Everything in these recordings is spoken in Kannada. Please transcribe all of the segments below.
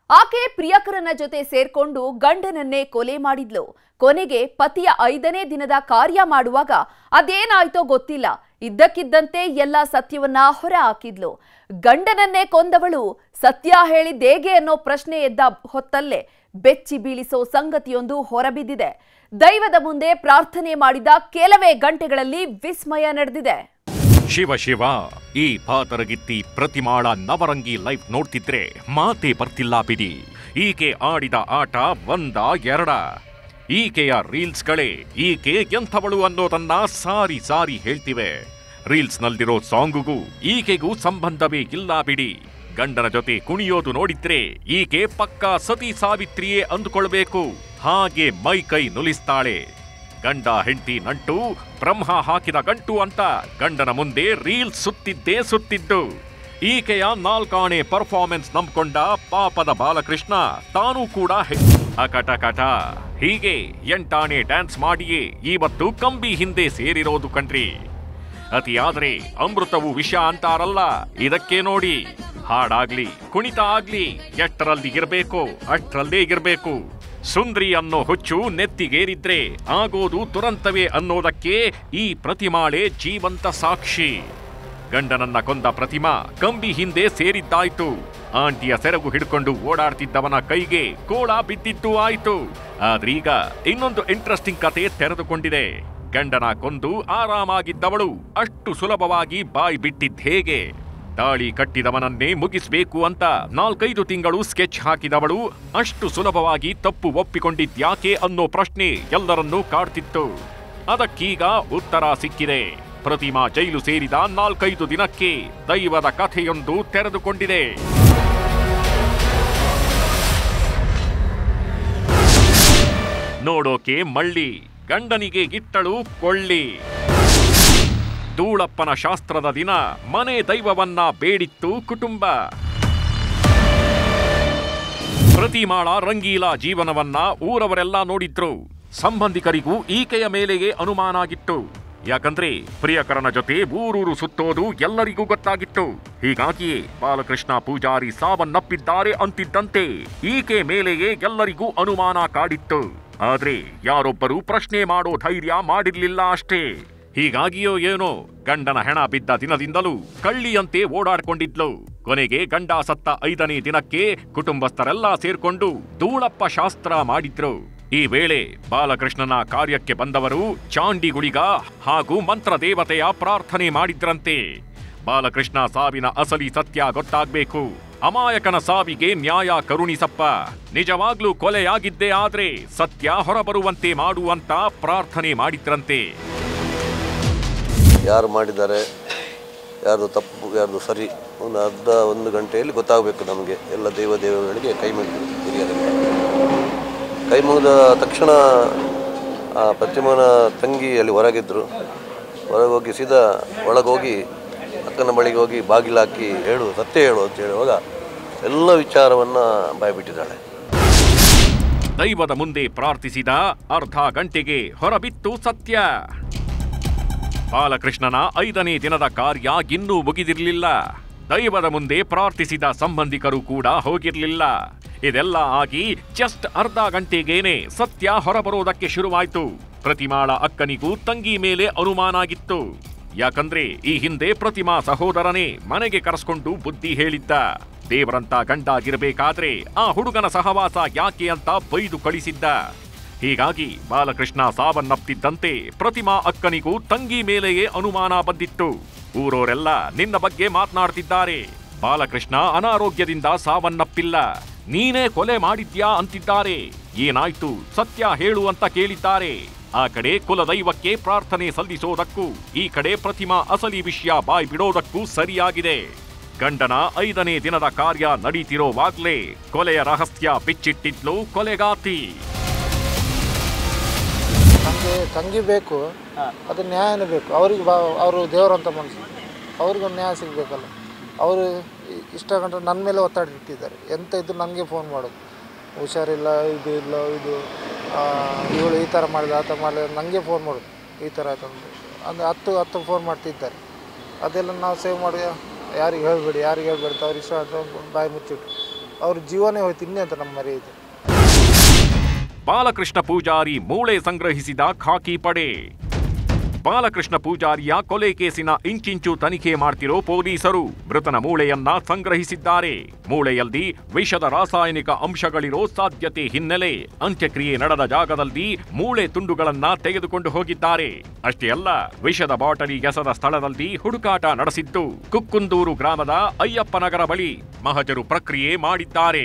ಆಕೆ ಪ್ರಿಯಕರನ ಜೊತೆ ಸೇರ್ಕೊಂಡು ಗಂಡನನ್ನೇ ಕೊಲೆ ಮಾಡಿದ್ಲು ಕೊನೆಗೆ ಪತಿಯ ಐದನೇ ದಿನದ ಕಾರ್ಯ ಮಾಡುವಾಗ ಅದೇನಾಯ್ತೋ ಗೊತ್ತಿಲ್ಲ ಇದ್ದಕ್ಕಿದ್ದಂತೆ ಎಲ್ಲ ಸತ್ಯವನ್ನ ಹೊರ ಹಾಕಿದ್ಲು ಗಂಡನನ್ನೇ ಕೊಂದವಳು ಸತ್ಯ ಹೇಳಿದ್ದೇಗೆ ಅನ್ನೋ ಪ್ರಶ್ನೆ ಎದ್ದ ಹೊತ್ತಲ್ಲೇ ಬೆಚ್ಚಿ ಬೀಳಿಸೋ ಸಂಗತಿಯೊಂದು ಹೊರಬಿದ್ದಿದೆ ದೈವದ ಮುಂದೆ ಪ್ರಾರ್ಥನೆ ಮಾಡಿದ ಕೆಲವೇ ಗಂಟೆಗಳಲ್ಲಿ ವಿಸ್ಮಯ ನಡೆದಿದೆ ಶಿವ ಶಿವ ಈ ಪಾತರಗಿತ್ತಿ ಪ್ರತಿಮಾಳ ನವರಂಗಿ ಲೈಫ್ ನೋಡ್ತಿದ್ರೆ ಮಾತೆ ಬರ್ತಿಲ್ಲ ಬಿಡಿ ಈಕೆ ಆಡಿದ ಆಟ ಒಂದ ಎರಡ ಈಕೆಯ ರೀಲ್ಸ್ಗಳೇ ಈಕೆ ಎಂಥವಳು ಅನ್ನೋದನ್ನ ಸಾರಿ ಸಾರಿ ಹೇಳ್ತಿವೆ ರೀಲ್ಸ್ನಲ್ಲಿರೋ ಸಾಂಗುಗೂ ಈಕೆಗೂ ಸಂಬಂಧವೇ ಇಲ್ಲ ಬಿಡಿ ಗಂಡನ ಜೊತೆ ಕುಣಿಯೋದು ನೋಡಿದ್ರೆ ಈಕೆ ಪಕ್ಕಾ ಸತಿ ಸಾವಿತ್ರಿಯೇ ಅಂದುಕೊಳ್ಬೇಕು ಹಾಗೆ ಮೈ ಕೈ ನುಲಿಸ್ತಾಳೆ ಗಂಡ ಹೆಂಡತಿ ನಂಟು ಬ್ರಹ್ಮ ಹಾಕಿದ ಗಂಟು ಅಂತ ಗಂಡನ ಮುಂದೆ ರೀಲ್ಸ್ ಸುತ್ತಿದ್ದೇ ಸುತ್ತಿದ್ದು ಈಕೆಯ ನಾಲ್ಕಾಣೆ ಪರ್ಫಾರ್ಮೆನ್ಸ್ ನಂಬ್ಕೊಂಡ ಪಾಪದ ಬಾಲಕೃಷ್ಣ ತಾನೂ ಕೂಡ ಹೆ- ಅಕಟ ಕಟ ಹೀಗೆ ಎಂಟಾಣೆ ಡ್ಯಾನ್ಸ್ ಮಾಡಿಯೇ ಇವತ್ತು ಕಂಬಿ ಹಿಂದೆ ಸೇರಿರೋದು ಕಣ್ರಿ ಅತಿಯಾದ್ರೆ ಅಮೃತವು ವಿಷ ಅಂತಾರಲ್ಲ ಇದಕ್ಕೆ ನೋಡಿ ಹಾಡಾಗ್ಲಿ ಕುಣಿತ ಆಗ್ಲಿ ಎಷ್ಟರಲ್ಲಿ ಇರಬೇಕು ಅಷ್ಟರಲ್ಲೇ ಇರಬೇಕು ಸುಂದ್ರಿ ಅನ್ನೋ ಹುಚ್ಚು ನೆತ್ತಿಗೇರಿದ್ರೆ ಆಗೋದು ದುರಂತವೇ ಅನ್ನೋದಕ್ಕೆ ಈ ಪ್ರತಿಮಾಳೆ ಜೀವಂತ ಸಾಕ್ಷಿ ಗಂಡನನ್ನ ಕೊಂದ ಪ್ರತಿಮಾ ಕಂಬಿ ಹಿಂದೆ ಸೇರಿದ್ದಾಯ್ತು ಆಂಟಿಯ ಸೆರಗು ಹಿಡ್ಕೊಂಡು ಓಡಾಡ್ತಿದ್ದವನ ಕೈಗೆ ಕೋಳ ಬಿದ್ದಿದ್ದು ಆಯ್ತು ಆದ್ರೀಗ ಇನ್ನೊಂದು ಇಂಟ್ರೆಸ್ಟಿಂಗ್ ಕತೆ ತೆರೆದುಕೊಂಡಿದೆ ಗಂಡನ ಕೊಂದು ಆರಾಮಾಗಿದ್ದವಳು ಅಷ್ಟು ಸುಲಭವಾಗಿ ಬಾಯ್ ಬಿಟ್ಟಿದ್ ಹೇಗೆ ತಾಳಿ ಕಟ್ಟಿದವನನ್ನೇ ಮುಗಿಸ್ಬೇಕು ಅಂತ ನಾಲ್ಕೈದು ತಿಂಗಳು ಸ್ಕೆಚ್ ಹಾಕಿದವಳು ಅಷ್ಟು ಸುಲಭವಾಗಿ ತಪ್ಪು ಒಪ್ಪಿಕೊಂಡಿದ್ಯಾಕೆ ಅನ್ನೋ ಪ್ರಶ್ನೆ ಎಲ್ಲರನ್ನೂ ಕಾಡ್ತಿತ್ತು ಅದಕ್ಕೀಗ ಉತ್ತರ ಸಿಕ್ಕಿದೆ ಪ್ರತಿಮಾ ಜೈಲು ಸೇರಿದ ನಾಲ್ಕೈದು ದಿನಕ್ಕೆ ದೈವದ ಕಥೆಯೊಂದು ತೆರೆದುಕೊಂಡಿದೆ ನೋಡೋಕೆ ಮಳ್ಳಿ ಗಂಡನಿಗೆ ಇಟ್ಟಳು ಕೊಳ್ಳಿ ಧೂಳಪ್ಪನ ಶಾಸ್ತ್ರದ ದಿನ ಮನೆ ದೈವವನ್ನ ಬೇಡಿತ್ತು ಕುಟುಂಬ ಪ್ರತಿಮಾಳ ರಂಗೀಲ ಜೀವನವನ್ನ ಊರವರೆಲ್ಲ ನೋಡಿದ್ರು ಸಂಬಂಧಿಕರಿಗೂ ಈಕೆಯ ಮೇಲೆಯೇ ಅನುಮಾನ ಆಗಿತ್ತು ಯಾಕಂದ್ರೆ ಪ್ರಿಯಕರನ ಜೊತೆ ಊರೂರು ಸುತ್ತೋದು ಎಲ್ಲರಿಗೂ ಗೊತ್ತಾಗಿತ್ತು ಹೀಗಾಗಿಯೇ ಬಾಲಕೃಷ್ಣ ಪೂಜಾರಿ ಸಾವನ್ನಪ್ಪಿದ್ದಾರೆ ಅಂತಿದ್ದಂತೆ ಈಕೆ ಮೇಲೆಯೇ ಎಲ್ಲರಿಗೂ ಅನುಮಾನ ಕಾಡಿತ್ತು ಆದ್ರೆ ಯಾರೊಬ್ಬರು ಪ್ರಶ್ನೆ ಮಾಡೋ ಧೈರ್ಯ ಮಾಡಿರ್ಲಿಲ್ಲ ಅಷ್ಟೇ ಹೀಗಾಗಿಯೋ ಏನೋ ಗಂಡನ ಹೆಣ ಬಿದ್ದ ದಿನದಿಂದಲೂ ಕಳ್ಳಿಯಂತೆ ಓಡಾಡ್ಕೊಂಡಿದ್ಲು ಕೊನೆಗೆ ಗಂಡ ಸತ್ತ ಐದನೇ ದಿನಕ್ಕೆ ಕುಟುಂಬಸ್ಥರೆಲ್ಲ ಸೇರ್ಕೊಂಡು ಧೂಳಪ್ಪ ಶಾಸ್ತ್ರ ಮಾಡಿದ್ರು ಈ ವೇಳೆ ಬಾಲಕೃಷ್ಣನ ಕಾರ್ಯಕ್ಕೆ ಬಂದವರು ಚಾಂಡಿ ಗುಳಿಗ ಹಾಗೂ ಮಂತ್ರ ದೇವತೆಯ ಪ್ರಾರ್ಥನೆ ಮಾಡಿದ್ರಂತೆ ಬಾಲಕೃಷ್ಣ ಸಾವಿನ ಅಸಲಿ ಸತ್ಯ ಗೊತ್ತಾಗ್ಬೇಕು ಅಮಾಯಕನ ಸಾವಿಗೆ ನ್ಯಾಯ ಕರುಣಿಸಪ್ಪ ನಿಜವಾಗ್ಲೂ ಕೊಲೆಯಾಗಿದ್ದೇ ಆದ್ರೆ ಸತ್ಯ ಹೊರಬರುವಂತೆ ಮಾಡುವಂತ ಪ್ರಾರ್ಥನೆ ಮಾಡಿದ್ರಂತೆ ಯಾರು ಮಾಡಿದ್ದಾರೆ ಯಾರ್ದು ತಪ್ಪು ಯಾರ್ದು ಸರಿ ಒಂದು ಅರ್ಧ ಒಂದು ಗಂಟೆಯಲ್ಲಿ ಗೊತ್ತಾಗಬೇಕು ನಮಗೆ ಎಲ್ಲ ದೇವ ದೇವಗಳಿಗೆ ಕೈ ಮುಗಿದು ಹಿರಿಯರಿಗೆ ಕೈ ಮುಗಿದ ತಕ್ಷಣ ಆ ಪ್ರತಿಮನ ತಂಗಿ ಅಲ್ಲಿ ಹೊರಗಿದ್ದರು ಹೊರಗೆ ಹೋಗಿ ಸೀದಾ ಒಳಗೆ ಹೋಗಿ ಅಕ್ಕನ ಬಳಿಗೆ ಹೋಗಿ ಬಾಗಿಲಾಕಿ ಹೇಳು ಸತ್ಯ ಹೇಳು ಅಂತ ಹೇಳುವಾಗ ಎಲ್ಲ ವಿಚಾರವನ್ನು ಬಾಯ್ಬಿಟ್ಟಿದ್ದಾಳೆ ದೈವದ ಮುಂದೆ ಪ್ರಾರ್ಥಿಸಿದ ಅರ್ಧ ಗಂಟೆಗೆ ಹೊರಬಿತ್ತು ಸತ್ಯ ಬಾಲಕೃಷ್ಣನ ಐದನೇ ದಿನದ ಕಾರ್ಯ ಇನ್ನೂ ಮುಗಿದಿರಲಿಲ್ಲ ದೈವದ ಮುಂದೆ ಪ್ರಾರ್ಥಿಸಿದ ಸಂಬಂಧಿಕರು ಕೂಡ ಹೋಗಿರ್ಲಿಲ್ಲ ಇದೆಲ್ಲ ಆಗಿ ಜಸ್ಟ್ ಅರ್ಧ ಗಂಟೆಗೇನೆ ಸತ್ಯ ಹೊರಬರೋದಕ್ಕೆ ಶುರುವಾಯ್ತು ಪ್ರತಿಮಾಳ ಅಕ್ಕನಿಗೂ ತಂಗಿ ಮೇಲೆ ಅನುಮಾನ ಆಗಿತ್ತು ಯಾಕಂದ್ರೆ ಈ ಹಿಂದೆ ಪ್ರತಿಮಾ ಸಹೋದರನೇ ಮನೆಗೆ ಕರೆಸ್ಕೊಂಡು ಬುದ್ಧಿ ಹೇಳಿದ್ದ ದೇವರಂತ ಗಂಡಾಗಿರ್ಬೇಕಾದ್ರೆ ಆ ಹುಡುಗನ ಸಹವಾಸ ಯಾಕೆ ಅಂತ ಬೈದು ಕಳಿಸಿದ್ದ ಹೀಗಾಗಿ ಬಾಲಕೃಷ್ಣ ಸಾವನ್ನಪ್ತಿದ್ದಂತೆ ಪ್ರತಿಮಾ ಅಕ್ಕನಿಗೂ ತಂಗಿ ಮೇಲೆಯೇ ಅನುಮಾನ ಬಂದಿತ್ತು ಊರೋರೆಲ್ಲ ನಿನ್ನ ಬಗ್ಗೆ ಮಾತನಾಡ್ತಿದ್ದಾರೆ ಬಾಲಕೃಷ್ಣ ಅನಾರೋಗ್ಯದಿಂದ ಸಾವನ್ನಪ್ಪಿಲ್ಲ ನೀನೇ ಕೊಲೆ ಮಾಡಿದ್ಯಾ ಅಂತಿದ್ದಾರೆ ಏನಾಯ್ತು ಸತ್ಯ ಹೇಳು ಅಂತ ಕೇಳಿದ್ದಾರೆ ಆ ಕಡೆ ಕುಲದೈವಕ್ಕೆ ಪ್ರಾರ್ಥನೆ ಸಲ್ಲಿಸೋದಕ್ಕೂ ಈ ಕಡೆ ಪ್ರತಿಮಾ ಅಸಲಿ ವಿಷಯ ಬಾಯ್ ಬಿಡೋದಕ್ಕೂ ಸರಿಯಾಗಿದೆ ಗಂಡನ ಐದನೇ ದಿನದ ಕಾರ್ಯ ನಡೀತಿರೋವಾಗ್ಲೇ ಕೊಲೆಯ ರಹಸ್ಯ ಬಿಚ್ಚಿಟ್ಟಿದ್ಲು ಕೊಲೆಗಾತಿ ನಮಗೆ ತಂಗಿ ಬೇಕು ಅದು ನ್ಯಾಯನೇ ಬೇಕು ಅವ್ರಿಗೆ ಬಾ ಅವರು ದೇವರಂತ ಮನುಷ್ಯ ಅವ್ರಿಗೊಂದು ನ್ಯಾಯ ಸಿಗಬೇಕಲ್ಲ ಅವರು ಇಷ್ಟ ಗಂಟೆ ನನ್ನ ಮೇಲೆ ಒತ್ತಡ ಇಟ್ಟಿದ್ದಾರೆ ಎಂತ ಇದ್ರು ನನಗೆ ಫೋನ್ ಮಾಡೋದು ಹುಷಾರಿಲ್ಲ ಇದು ಇಲ್ಲ ಇದು ಆ, ಇವಳು ಈ ಥರ ಮಾಡಿದ ಆ ಥರ ಮಾಡಿದ ನನಗೆ ಫೋನ್ ಮಾಡೋದು ಈ ಥರ ಆಯ್ತು ಅಂತ ಅಂದರೆ ಹತ್ತು ಹತ್ತು ಫೋನ್ ಮಾಡ್ತಿದ್ದಾರೆ ಅದೆಲ್ಲ ನಾವು ಸೇವ್ ಮಾಡಿ ಯಾರಿಗೆ ಹೇಳಬೇಡಿ ಯಾರಿಗೆ ಹೇಳ್ಬೇಡಿ ಅಂತ ಅವ್ರು ಇಷ್ಟ ಅಂತ ಬಾಯಿ ಮುಚ್ಚಿಟ್ಟು ಅವ್ರ ಜೀವನೇ ಹೋಯ್ತು ಇನ್ನೆಂತ ನಮ್ಮ ಮರಿ ಇದೆ ಬಾಲಕೃಷ್ಣ ಪೂಜಾರಿ ಮೂಳೆ ಸಂಗ್ರಹಿಸಿದ ಖಾಕಿ ಪಡೆ ಬಾಲಕೃಷ್ಣ ಪೂಜಾರಿಯ ಕೊಲೆ ಕೇಸಿನ ಇಂಚಿಂಚು ತನಿಖೆ ಮಾಡ್ತಿರೋ ಪೊಲೀಸರು ಮೃತನ ಮೂಳೆಯನ್ನ ಸಂಗ್ರಹಿಸಿದ್ದಾರೆ ಮೂಳೆಯಲ್ಲಿ ವಿಷದ ರಾಸಾಯನಿಕ ಅಂಶಗಳಿರೋ ಸಾಧ್ಯತೆ ಹಿನ್ನೆಲೆ ಅಂತ್ಯಕ್ರಿಯೆ ನಡೆದ ಜಾಗದಲ್ಲಿ ಮೂಳೆ ತುಂಡುಗಳನ್ನ ತೆಗೆದುಕೊಂಡು ಹೋಗಿದ್ದಾರೆ ಅಷ್ಟೇ ಅಲ್ಲ ವಿಷದ ಬಾಟಲಿ ಎಸದ ಸ್ಥಳದಲ್ಲಿ ಹುಡುಕಾಟ ನಡೆಸಿದ್ದು ಕುಕ್ಕುಂದೂರು ಗ್ರಾಮದ ಅಯ್ಯಪ್ಪನಗರ ಬಳಿ ಮಹಜರು ಪ್ರಕ್ರಿಯೆ ಮಾಡಿದ್ದಾರೆ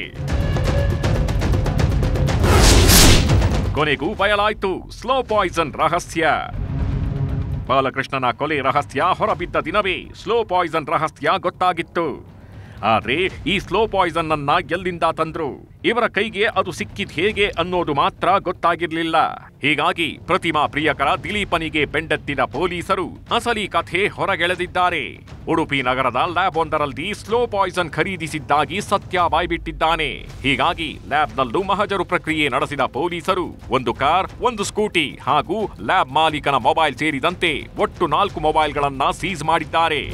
ಕೊನೆಗೂ ಬಯಲಾಯ್ತು ಸ್ಲೋ ಪಾಯ್ಸನ್ ರಹಸ್ಯ ಬಾಲಕೃಷ್ಣನ ಕೊಲೆ ರಹಸ್ಯ ಹೊರಬಿದ್ದ ದಿನವೇ ಸ್ಲೋ ಪಾಯ್ಸನ್ ರಹಸ್ಯ ಗೊತ್ತಾಗಿತ್ತು ಆದ್ರೆ ಈ ಸ್ಲೋ ಪಾಯ್ಸನ್ ಅನ್ನ ಎಲ್ಲಿಂದ ತಂದ್ರು ಇವರ ಕೈಗೆ ಅದು ಸಿಕ್ಕಿದ್ ಹೇಗೆ ಅನ್ನೋದು ಮಾತ್ರ ಗೊತ್ತಾಗಿರ್ಲಿಲ್ಲ ಹೀಗಾಗಿ ಪ್ರತಿಮಾ ಪ್ರಿಯಕರ ದಿಲೀಪನಿಗೆ ಬೆಂಡೆತ್ತಿದ ಪೊಲೀಸರು ಅಸಲಿ ಕಥೆ ಹೊರಗೆಳೆದಿದ್ದಾರೆ ಉಡುಪಿ ನಗರದ ಲ್ಯಾಬ್ ಒಂದರಲ್ಲಿ ಸ್ಲೋ ಪಾಯ್ಸನ್ ಖರೀದಿಸಿದ್ದಾಗಿ ಸತ್ಯ ಬಾಯ್ಬಿಟ್ಟಿದ್ದಾನೆ ಹೀಗಾಗಿ ಲ್ಯಾಬ್ನಲ್ಲೂ ಮಹಜರು ಪ್ರಕ್ರಿಯೆ ನಡೆಸಿದ ಪೊಲೀಸರು ಒಂದು ಕಾರ್ ಒಂದು ಸ್ಕೂಟಿ ಹಾಗೂ ಲ್ಯಾಬ್ ಮಾಲೀಕನ ಮೊಬೈಲ್ ಸೇರಿದಂತೆ ಒಟ್ಟು ನಾಲ್ಕು ಮೊಬೈಲ್ಗಳನ್ನ ಸೀಸ್ ಮಾಡಿದ್ದಾರೆ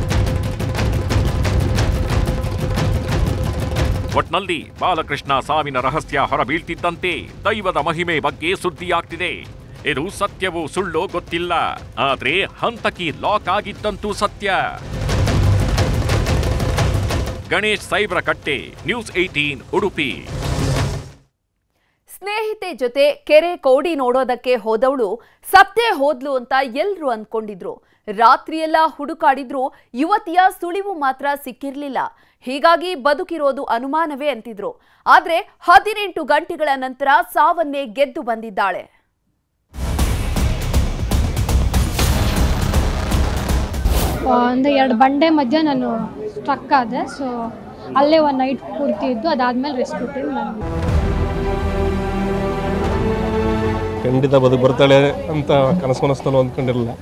ಒಟ್ನಲ್ಲಿ ಬಾಲಕೃಷ್ಣ ಸಾವಿನ ರಹಸ್ಯ ಹೊರಬೀಳ್ತಿದ್ದಂತೆ ದೈವದ ಮಹಿಮೆ ಬಗ್ಗೆ ಸುದ್ದಿಯಾಗ್ತಿದೆ ಇದು ಸತ್ಯವೋ ಸುಳ್ಳೋ ಗೊತ್ತಿಲ್ಲ ಆದ್ರೆ ಹಂತಕಿ ಲಾಕ್ ಆಗಿದ್ದಂತೂ ಸತ್ಯ ಗಣೇಶ್ ಸೈಬ್ರ ಕಟ್ಟೆ ನ್ಯೂಸ್ ಏಟೀನ್ ಉಡುಪಿ ಸ್ನೇಹಿತೆ ಜೊತೆ ಕೆರೆ ಕೋಡಿ ನೋಡೋದಕ್ಕೆ ಹೋದವಳು ಸತ್ತೇ ಹೋದ್ಲು ಅಂತ ಎಲ್ರು ಅಂದ್ಕೊಂಡಿದ್ರು ರಾತ್ರಿಯೆಲ್ಲ ಹುಡುಕಾಡಿದ್ರು ಯುವತಿಯ ಸುಳಿವು ಮಾತ್ರ ಸಿಕ್ಕಿರ್ಲಿಲ್ಲ ಹೀಗಾಗಿ ಬದುಕಿರೋದು ಅನುಮಾನವೇ ಅಂತಿದ್ರು ಆದ್ರೆ ಹದಿನೆಂಟು ಗಂಟೆಗಳ ನಂತರ ಸಾವನ್ನೇ ಗೆದ್ದು ಬಂದಿದ್ದಾಳೆ ಒಂದು ಎರಡು ಬಂಡೆ ಮಧ್ಯೆ ನಾನು ಸ್ಟ್ರಕ್ ಆದೆ ಸೊ ಅಲ್ಲೇ ಒಂದು ನೈಟ್ ಪೂರ್ತಿ ಇದ್ದು ಅದಾದ್ಮೇಲೆ ರೆಸ್ಟ್ ಕೊಟ್ಟಿದ್ದು ನಾನು ಖಂಡಿತ ಬದುಕು ಬರ್ತಾಳೆ ಅಂತ ಕನಸು ಮನಸ್ಸಲ್ಲಿ ಅಂದ್ಕೊಂಡಿರಲಿಲ್ಲ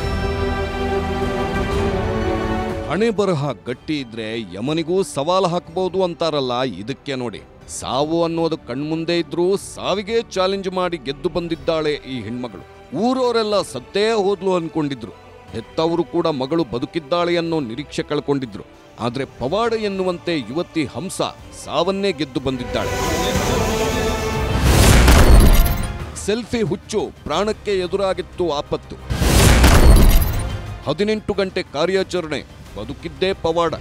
ಹಣೆ ಬರಹ ಗಟ್ಟಿ ಇದ್ರೆ ಯಮನಿಗೂ ಸವಾಲು ಹಾಕ್ಬೋದು ಅಂತಾರಲ್ಲ ಇದಕ್ಕೆ ನೋಡಿ ಸಾವು ಅನ್ನೋದು ಕಣ್ಮುಂದೆ ಇದ್ರೂ ಸಾವಿಗೆ ಚಾಲೆಂಜ್ ಮಾಡಿ ಗೆದ್ದು ಬಂದಿದ್ದಾಳೆ ಈ ಹೆಣ್ಮಗಳು ಊರವರೆಲ್ಲ ಸತ್ತೇ ಹೋದ್ಲು ಅನ್ಕೊಂಡಿದ್ರು ಹೆತ್ತವರು ಕೂಡ ಮಗಳು ಬದುಕಿದ್ದಾಳೆ ಅನ್ನೋ ನಿರೀಕ್ಷೆ ಕಳ್ಕೊಂಡಿದ್ರು ಆದ್ರೆ ಪವಾಡ ಎನ್ನುವಂತೆ ಯುವತಿ ಹಂಸ ಸಾವನ್ನೇ ಗೆದ್ದು ಬಂದಿದ್ದಾಳೆ ಸೆಲ್ಫಿ ಹುಚ್ಚು ಪ್ರಾಣಕ್ಕೆ ಎದುರಾಗಿತ್ತು ಆಪತ್ತು ಹದಿನೆಂಟು ಗಂಟೆ ಕಾರ್ಯಾಚರಣೆ ಬದುಕಿದ್ದೇ ಪವಾಡ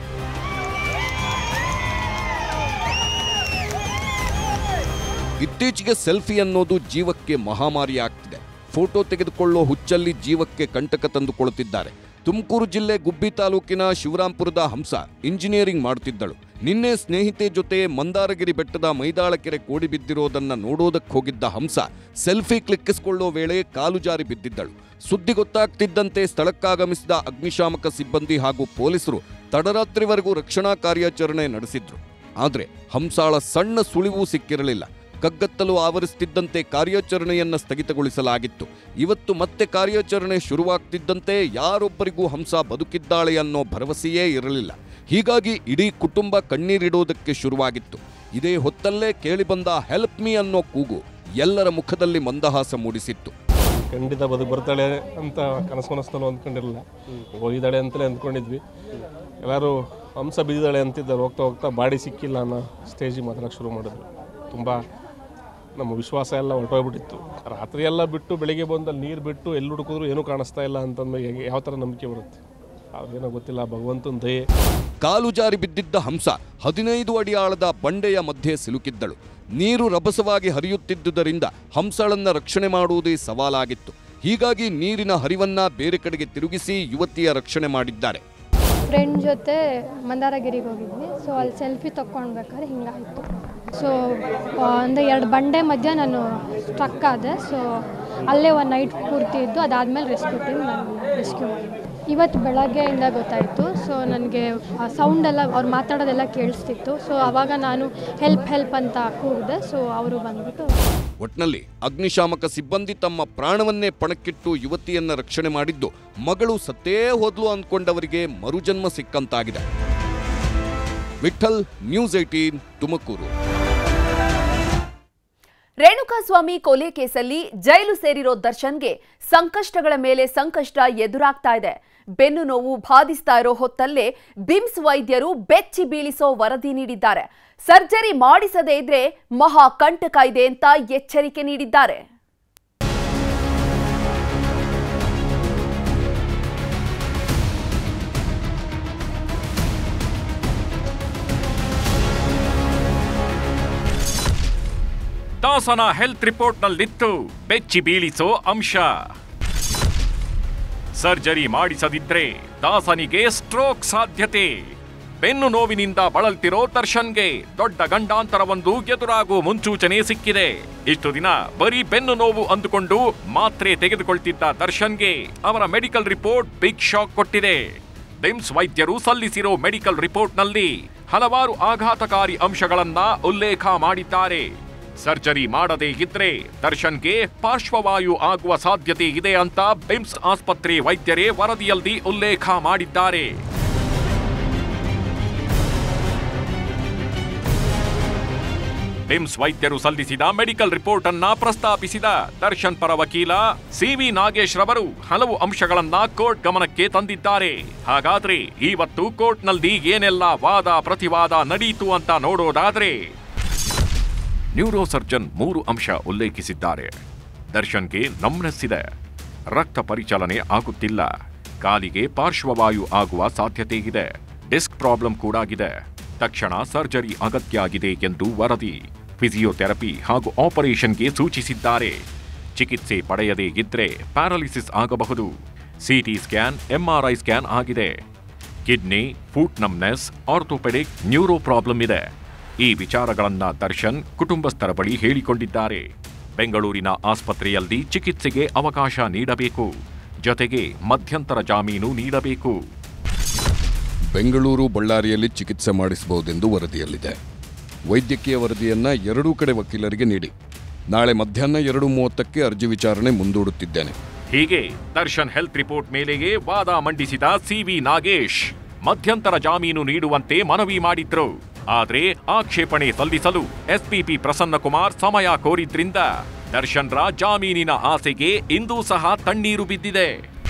ಇತ್ತೀಚೆಗೆ ಸೆಲ್ಫಿ ಅನ್ನೋದು ಜೀವಕ್ಕೆ ಮಹಾಮಾರಿ ಆಗ್ತಿದೆ ಫೋಟೋ ತೆಗೆದುಕೊಳ್ಳೋ ಹುಚ್ಚಲ್ಲಿ ಜೀವಕ್ಕೆ ಕಂಟಕ ತಂದುಕೊಳ್ಳುತ್ತಿದ್ದಾರೆ ತುಮಕೂರು ಜಿಲ್ಲೆ ಗುಬ್ಬಿ ತಾಲೂಕಿನ ಶಿವರಾಂಪುರದ ಹಂಸ ಇಂಜಿನಿಯರಿಂಗ್ ಮಾಡುತ್ತಿದ್ದಳು ನಿನ್ನೆ ಸ್ನೇಹಿತೆ ಜೊತೆ ಮಂದಾರಗಿರಿ ಬೆಟ್ಟದ ಮೈದಾಳ ಕೆರೆ ಕೋಡಿ ಬಿದ್ದಿರೋದನ್ನ ನೋಡೋದಕ್ಕೆ ಹೋಗಿದ್ದ ಹಂಸ ಸೆಲ್ಫಿ ಕ್ಲಿಕ್ಕಿಸಿಕೊಳ್ಳೋ ವೇಳೆ ಕಾಲು ಜಾರಿ ಬಿದ್ದಿದ್ದಳು ಸುದ್ದಿ ಗೊತ್ತಾಗ್ತಿದ್ದಂತೆ ಸ್ಥಳಕ್ಕಾಗಮಿಸಿದ ಅಗ್ನಿಶಾಮಕ ಸಿಬ್ಬಂದಿ ಹಾಗೂ ಪೊಲೀಸರು ತಡರಾತ್ರಿವರೆಗೂ ರಕ್ಷಣಾ ಕಾರ್ಯಾಚರಣೆ ನಡೆಸಿದ್ರು ಆದ್ರೆ ಹಂಸಾಳ ಸಣ್ಣ ಸುಳಿವು ಸಿಕ್ಕಿರಲಿಲ್ಲ ಕಗ್ಗತ್ತಲು ಆವರಿಸುತ್ತಿದ್ದಂತೆ ಕಾರ್ಯಾಚರಣೆಯನ್ನ ಸ್ಥಗಿತಗೊಳಿಸಲಾಗಿತ್ತು ಇವತ್ತು ಮತ್ತೆ ಕಾರ್ಯಾಚರಣೆ ಶುರುವಾಗ್ತಿದ್ದಂತೆ ಯಾರೊಬ್ಬರಿಗೂ ಹಂಸ ಬದುಕಿದ್ದಾಳೆ ಅನ್ನೋ ಭರವಸೆಯೇ ಇರಲಿಲ್ಲ ಹೀಗಾಗಿ ಇಡೀ ಕುಟುಂಬ ಕಣ್ಣೀರಿಡೋದಕ್ಕೆ ಶುರುವಾಗಿತ್ತು ಇದೇ ಹೊತ್ತಲ್ಲೇ ಕೇಳಿಬಂದ ಹೆಲ್ಪ್ ಮೀ ಅನ್ನೋ ಕೂಗು ಎಲ್ಲರ ಮುಖದಲ್ಲಿ ಮಂದಹಾಸ ಮೂಡಿಸಿತ್ತು ಖಂಡಿತ ಬದುಕು ಬರ್ತಾಳೆ ಅಂತ ಕನಸು ಮನಸ್ಸಲ್ಲಿ ಅಂದ್ಕೊಂಡಿರಲಿಲ್ಲ ಹೋಗಿದ್ದಾಳೆ ಅಂತಲೇ ಅಂದ್ಕೊಂಡಿದ್ವಿ ಎಲ್ಲರೂ ಹಂಸ ಬಿದ್ದಿದ್ದಾಳೆ ಅಂತಿದ್ದಾರೆ ಹೋಗ್ತಾ ಹೋಗ್ತಾ ಬಾಡಿ ಸಿಕ್ಕಿಲ್ಲ ಅನ್ನೋ ಸ್ಟೇಜಿಗೆ ಮಾತಾಡೋಕೆ ಶುರು ಮಾಡಿದ್ರು ತುಂಬ ನಮ್ಮ ವಿಶ್ವಾಸ ಎಲ್ಲ ಹೊರಟೋಗ್ಬಿಟ್ಟಿತ್ತು ರಾತ್ರಿ ಎಲ್ಲ ಬಿಟ್ಟು ಬೆಳಿಗ್ಗೆ ಬಂದು ಅಲ್ಲಿ ನೀರು ಬಿಟ್ಟು ಎಲ್ಲಿ ಹುಡುಕಿದ್ರು ಏನೂ ಕಾಣಿಸ್ತಾ ಇಲ್ಲ ಅಂತಂದ್ರೆ ಹೆಂಗೆ ಯಾವ ಥರ ನಂಬಿಕೆ ಬರುತ್ತೆ ಅವ್ರಿಗೇನೋ ಗೊತ್ತಿಲ್ಲ ಭಗವಂತನ ದಯೆ ಕಾಲು ಜಾರಿ ಬಿದ್ದಿದ್ದ ಹಂಸ ಹದಿನೈದು ಅಡಿ ಆಳದ ಬಂಡೆಯ ಮಧ್ಯೆ ಸಿಲುಕಿದ್ದಳು ನೀರು ರಭಸವಾಗಿ ಹರಿಯುತ್ತಿದ್ದುದರಿಂದ ಹಂಸಳನ್ನ ರಕ್ಷಣೆ ಮಾಡುವುದೇ ಸವಾಲಾಗಿತ್ತು ಹೀಗಾಗಿ ನೀರಿನ ಹರಿವನ್ನ ಬೇರೆ ಕಡೆಗೆ ತಿರುಗಿಸಿ ಯುವತಿಯ ರಕ್ಷಣೆ ಮಾಡಿದ್ದಾರೆ ಫ್ರೆಂಡ್ ಜೊತೆ ಮಂದಾರಗಿರಿಗೆ ಹೋಗಿದ್ವಿ ಸೊ ಅಲ್ಲಿ ಸೆಲ್ಫಿ ತಗೊಂಡ್ಬೇಕಾದ್ರೆ ಹಿಂಗಾಯಿತು ಸೊ ಒಂದು ಎರಡು ಬಂಡೆ ಮಧ್ಯೆ ನಾನು ಸ್ಟ್ರಕ್ ಆದೆ ಸೊ ಅಲ್ಲೇ ಒಂದು ನೈಟ್ ಪೂರ್ತಿ ಇದ್ದು ಅದಾದಮೇಲೆ ರೆಸ್ಟ್ ಕೊಟ್ಟಿದ್ದು ನಾನು ರೆಸ್ಕ್ಯೂ ಮಾಡಿದ್ದೆ ಇವತ್ತು ಬೆಳಗ್ಗೆಯಿಂದ ಗೊತ್ತಾಯಿತು ಸೊ ನನಗೆ ಸೌಂಡ್ ಎಲ್ಲ ಅವ್ರು ಮಾತಾಡೋದೆಲ್ಲ ಕೇಳಿಸ್ತಿತ್ತು ಸೊ ಆವಾಗ ನಾನು ಹೆಲ್ಪ್ ಹೆಲ್ಪ್ ಅಂತ ಕೂಗಿದೆ ಸೊ ಅವರು ಬಂದ್ಬಿಟ್ಟು ಒಟ್ನಲ್ಲಿ ಅಗ್ನಿಶಾಮಕ ಸಿಬ್ಬಂದಿ ತಮ್ಮ ಪ್ರಾಣವನ್ನೇ ಪಣಕ್ಕಿಟ್ಟು ಯುವತಿಯನ್ನ ರಕ್ಷಣೆ ಮಾಡಿದ್ದು ಮಗಳು ಸತ್ತೇ ಹೋದ್ಲು ಅಂದ್ಕೊಂಡವರಿಗೆ ಮರುಜನ್ಮ ಸಿಕ್ಕಂತಾಗಿದೆ ವಿಠಲ್ ನ್ಯೂಸ್ ಏಟೀನ್ ತುಮಕೂರು ರೇಣುಕಾಸ್ವಾಮಿ ಕೊಲೆ ಕೇಸಲ್ಲಿ ಜೈಲು ಸೇರಿರೋ ದರ್ಶನ್ಗೆ ಸಂಕಷ್ಟಗಳ ಮೇಲೆ ಸಂಕಷ್ಟ ಎದುರಾಗ್ತಾ ಇದೆ ಬೆನ್ನು ನೋವು ಬಾಧಿಸ್ತಾ ಇರೋ ಹೊತ್ತಲ್ಲೇ ಬಿಮ್ಸ್ ವೈದ್ಯರು ಬೆಚ್ಚಿ ಬೀಳಿಸೋ ವರದಿ ನೀಡಿದ್ದಾರೆ ಸರ್ಜರಿ ಮಾಡಿಸದೇ ಇದ್ರೆ ಮಹಾ ಕಂಟಕ ಇದೆ ಅಂತ ಎಚ್ಚರಿಕೆ ನೀಡಿದ್ದಾರೆ ದಾಸನ ಹೆಲ್ತ್ ರಿಪೋರ್ಟ್ನಲ್ಲಿತ್ತು ಬೆಚ್ಚಿ ಬೀಳಿಸೋ ಅಂಶ ಸರ್ಜರಿ ಮಾಡಿಸದಿದ್ರೆ ದಾಸನಿಗೆ ಸ್ಟ್ರೋಕ್ ಸಾಧ್ಯತೆ ಬೆನ್ನು ನೋವಿನಿಂದ ಬಳಲ್ತಿರೋ ದರ್ಶನ್ಗೆ ದೊಡ್ಡ ಗಂಡಾಂತರವೊಂದು ಎದುರಾಗುವ ಮುನ್ಸೂಚನೆ ಸಿಕ್ಕಿದೆ ಇಷ್ಟು ದಿನ ಬರೀ ಬೆನ್ನು ನೋವು ಅಂದುಕೊಂಡು ಮಾತ್ರೆ ತೆಗೆದುಕೊಳ್ತಿದ್ದ ದರ್ಶನ್ಗೆ ಅವರ ಮೆಡಿಕಲ್ ರಿಪೋರ್ಟ್ ಬಿಗ್ ಶಾಕ್ ಕೊಟ್ಟಿದೆ ಬಿಮ್ಸ್ ವೈದ್ಯರು ಸಲ್ಲಿಸಿರೋ ಮೆಡಿಕಲ್ ರಿಪೋರ್ಟ್ನಲ್ಲಿ ಹಲವಾರು ಆಘಾತಕಾರಿ ಅಂಶಗಳನ್ನ ಉಲ್ಲೇಖ ಮಾಡಿದ್ದಾರೆ ಸರ್ಜರಿ ಮಾಡದೇ ಇದ್ರೆ ದರ್ಶನ್ಗೆ ಪಾರ್ಶ್ವವಾಯು ಆಗುವ ಸಾಧ್ಯತೆ ಇದೆ ಅಂತ ಬಿಮ್ಸ್ ಆಸ್ಪತ್ರೆ ವೈದ್ಯರೇ ವರದಿಯಲ್ಲಿ ಉಲ್ಲೇಖ ಮಾಡಿದ್ದಾರೆ ಬಿಮ್ಸ್ ವೈದ್ಯರು ಸಲ್ಲಿಸಿದ ಮೆಡಿಕಲ್ ರಿಪೋರ್ಟ್ ಅನ್ನ ಪ್ರಸ್ತಾಪಿಸಿದ ದರ್ಶನ್ ಪರ ವಕೀಲ ಸಿವಿ ನಾಗೇಶ್ ರವರು ಹಲವು ಅಂಶಗಳನ್ನ ಕೋರ್ಟ್ ಗಮನಕ್ಕೆ ತಂದಿದ್ದಾರೆ ಹಾಗಾದ್ರೆ ಇವತ್ತು ಕೋರ್ಟ್ನಲ್ಲಿ ಏನೆಲ್ಲ ವಾದ ಪ್ರತಿವಾದ ನಡೆಯಿತು ಅಂತ ನೋಡೋದಾದ್ರೆ ನ್ಯೂರೋ ಸರ್ಜನ್ ಮೂರು ಅಂಶ ಉಲ್ಲೇಖಿಸಿದ್ದಾರೆ ದರ್ಶನ್ಗೆ ನಮ್ನೆಸ್ ಇದೆ ರಕ್ತ ಪರಿಚಲನೆ ಆಗುತ್ತಿಲ್ಲ ಕಾಲಿಗೆ ಪಾರ್ಶ್ವವಾಯು ಆಗುವ ಸಾಧ್ಯತೆ ಇದೆ ಡಿಸ್ಕ್ ಪ್ರಾಬ್ಲಮ್ ಕೂಡ ಆಗಿದೆ ತಕ್ಷಣ ಸರ್ಜರಿ ಅಗತ್ಯ ಆಗಿದೆ ಎಂದು ವರದಿ ಫಿಸಿಯೋಥೆರಪಿ ಹಾಗೂ ಆಪರೇಷನ್ಗೆ ಸೂಚಿಸಿದ್ದಾರೆ ಚಿಕಿತ್ಸೆ ಪಡೆಯದೇ ಇದ್ರೆ ಪ್ಯಾರಾಲಿಸಿಸ್ ಆಗಬಹುದು ಸಿಟಿ ಸ್ಕ್ಯಾನ್ ಎಂಆರ್ಐ ಸ್ಕ್ಯಾನ್ ಆಗಿದೆ kidney foot numbness orthopaedic neuro problem ಇದೆ ಈ ವಿಚಾರಗಳನ್ನ ದರ್ಶನ್ ಕುಟುಂಬಸ್ಥರ ಬಳಿ ಹೇಳಿಕೊಂಡಿದ್ದಾರೆ ಬೆಂಗಳೂರಿನ ಆಸ್ಪತ್ರೆಯಲ್ಲಿ ಚಿಕಿತ್ಸೆಗೆ ಅವಕಾಶ ನೀಡಬೇಕು ಜೊತೆಗೆ ಮಧ್ಯಂತರ ಜಾಮೀನು ನೀಡಬೇಕು ಬೆಂಗಳೂರು ಬಳ್ಳಾರಿಯಲ್ಲಿ ಚಿಕಿತ್ಸೆ ಮಾಡಿಸಬಹುದೆಂದು ವರದಿಯಲ್ಲಿದೆ ವೈದ್ಯಕೀಯ ವರದಿಯನ್ನ ಎರಡೂ ಕಡೆ ವಕೀಲರಿಗೆ ನೀಡಿ ನಾಳೆ ಮಧ್ಯಾಹ್ನ ಎರಡು ಮೂವತ್ತಕ್ಕೆ ಅರ್ಜಿ ವಿಚಾರಣೆ ಮುಂದೂಡುತ್ತಿದ್ದೇನೆ ಹೀಗೆ ದರ್ಶನ್ ಹೆಲ್ತ್ ರಿಪೋರ್ಟ್ ಮೇಲೆಯೇ ವಾದ ಮಂಡಿಸಿದ ಸಿವಿ ನಾಗೇಶ್ ಮಧ್ಯಂತರ ಜಾಮೀನು ನೀಡುವಂತೆ ಮನವಿ ಮಾಡಿದ್ರು ಆದ್ರೆ ಆಕ್ಷೇಪಣೆ ಸಲ್ಲಿಸಲು ಎಸ್ಪಿಪಿ ಪ್ರಸನ್ನಕುಮಾರ್ ಸಮಯ ಕೋರಿದ್ರಿಂದ ದರ್ಶನ್ರ ಜಾಮೀನಿನ ಆಸೆಗೆ ಇಂದೂ ಸಹ ತಣ್ಣೀರು ಬಿದ್ದಿದೆ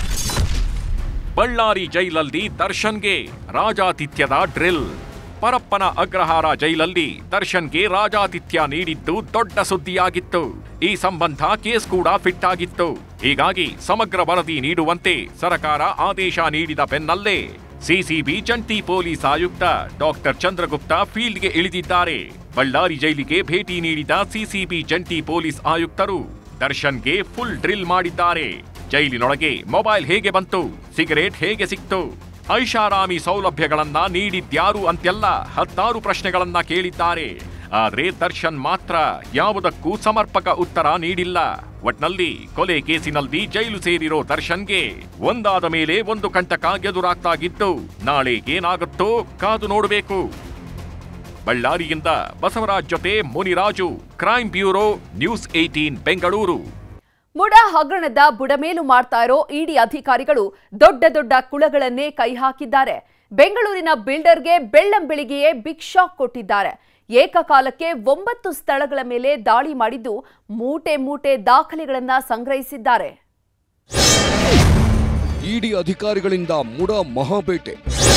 ಬಳ್ಳಾರಿ ಜೈಲಲ್ಲಿ ದರ್ಶನ್ಗೆ ರಾಜಾತಿಥ್ಯದ ಡ್ರಿಲ್ ಪರಪ್ಪನ ಅಗ್ರಹಾರ ಜೈಲಲ್ಲಿ ದರ್ಶನ್ಗೆ ರಾಜಾತಿಥ್ಯ ನೀಡಿದ್ದು ದೊಡ್ಡ ಸುದ್ದಿಯಾಗಿತ್ತು ಈ ಸಂಬಂಧ ಕೇಸ್ ಕೂಡ ಫಿಟ್ ಆಗಿತ್ತು ಹೀಗಾಗಿ ಸಮಗ್ರ ವರದಿ ನೀಡುವಂತೆ ಸರ್ಕಾರ ಆದೇಶ ನೀಡಿದ ಬೆನ್ನಲ್ಲೇ ಸಿಸಿಬಿ ಜಂಟಿ ಪೊಲೀಸ್ ಆಯುಕ್ತ ಡಾಕ್ಟರ್ ಚಂದ್ರಗುಪ್ತ ಫೀಲ್ಡ್ಗೆ ಇಳಿದಿದ್ದಾರೆ ಬಳ್ಳಾರಿ ಜೈಲಿಗೆ ಭೇಟಿ ನೀಡಿದ ಸಿಸಿಬಿ ಜಂಟಿ ಪೊಲೀಸ್ ಆಯುಕ್ತರು ದರ್ಶನ್ಗೆ ಫುಲ್ ಡ್ರಿಲ್ ಮಾಡಿದ್ದಾರೆ ಜೈಲಿನೊಳಗೆ ಮೊಬೈಲ್ ಹೇಗೆ ಬಂತು ಸಿಗರೇಟ್ ಹೇಗೆ ಸಿಕ್ತು ಐಷಾರಾಮಿ ಸೌಲಭ್ಯಗಳನ್ನ ನೀಡಿದ್ಯಾರು ಅಂತೆಲ್ಲ ಹತ್ತಾರು ಪ್ರಶ್ನೆಗಳನ್ನ ಕೇಳಿದ್ದಾರೆ ಆದ್ರೆ ದರ್ಶನ್ ಮಾತ್ರ ಯಾವುದಕ್ಕೂ ಸಮರ್ಪಕ ಉತ್ತರ ನೀಡಿಲ್ಲ ಒಟ್ನಲ್ಲಿ ಕೊಲೆ ಕೇಸಿನಲ್ಲಿ ಜೈಲು ಸೇರಿರೋ ದರ್ಶನ್ಗೆ ಒಂದಾದ ಮೇಲೆ ಒಂದು ಕಂಟಕ ಎದುರಾಗ್ತಾಗಿದ್ದು ನಾಳೆ ಏನಾಗುತ್ತೋ ಕಾದು ನೋಡಬೇಕು ಬಳ್ಳಾರಿಯಿಂದ ಬಸವರಾಜ್ ಜೊತೆ Muniraju crime bureau news eighteen Bengaluru MUDA ಹಗರಣದ ಬುಡಮೇಲು ಮಾಡ್ತಾ ಇರೋ ಇಡಿ ಅಧಿಕಾರಿಗಳು ದೊಡ್ಡ ದೊಡ್ಡ ಕುಳಗಳನ್ನೇ ಕೈ ಹಾಕಿದ್ದಾರೆ ಬೆಂಗಳೂರಿನ ಬಿಲ್ಡರ್ಗೆ ಬೆಳ್ಳಂ ಬೆಳಿಗ್ಗೆಯೇ ಬಿಗ್ ಶಾಕ್ ಕೊಟ್ಟಿದ್ದಾರೆ ಏಕಕಾಲಕ್ಕೆ ಒಂಬತ್ತು ಸ್ಥಳಗಳ ಮೇಲೆ ದಾಳಿ ಮಾಡಿದ್ದು ಮೂಟೆ ಮೂಟೆ ದಾಖಲೆಗಳನ್ನ ಸಂಗ್ರಹಿಸಿದ್ದಾರೆ ಇಡಿ ಅಧಿಕಾರಿಗಳಿಂದ ಮುಡ ಮಹಾಬೇಟೆ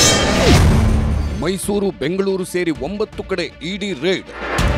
ಮೈಸೂರು ಬೆಂಗಳೂರು ಸೇರಿ ಒಂಬತ್ತು ಕಡೆ ಇಡಿ ರೇಡ್